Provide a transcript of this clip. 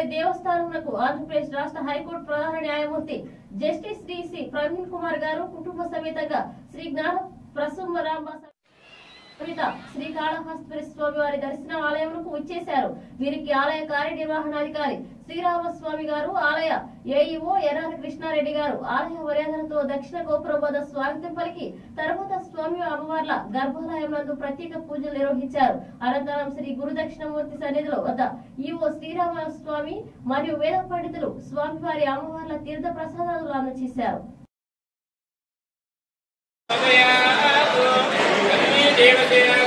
దేవస్థానములకు ఆంధ్రప్రదేశ్ రాష్ట్ర హైకోర్టు ప్రధాన న్యాయమూర్తి జస్టిస్ డిసి ప్రవీణ్ కుమార్ గారు కుటుంబ సమేతంగా శ్రీ జ్ఞాన ప్రసుమరాంబ సమేత శ్రీకాళహస్తి స్వామి వారి దర్శన ఆలయములకు వచ్చేశారు వీరికి ఆలయ కార్యనిర్వహణాధికారి శ్రీరామస్వామి గారు ఆలయ ఏఈఓ ఎర్రారి కృష్ణారెడ్డి గారు ఆలయ మర్యాదలతో దక్షిణ గోపురం వద్ద స్వాగతం పలికి తర్వాత స్వామి అమ్మవార్ల గర్భాలయం నందు ప్రత్యేక పూజలు నిర్వహించారు అనంతరం శ్రీ గురుదక్షిణమూర్తి సన్నిధిలో వద్ద ఈవో శ్రీరామ స్వామి మరియు వేద పండితులు స్వామివారి అమ్మవార్ల తీర్థ ప్రసాదాలు అందజేశారు దేవదేవ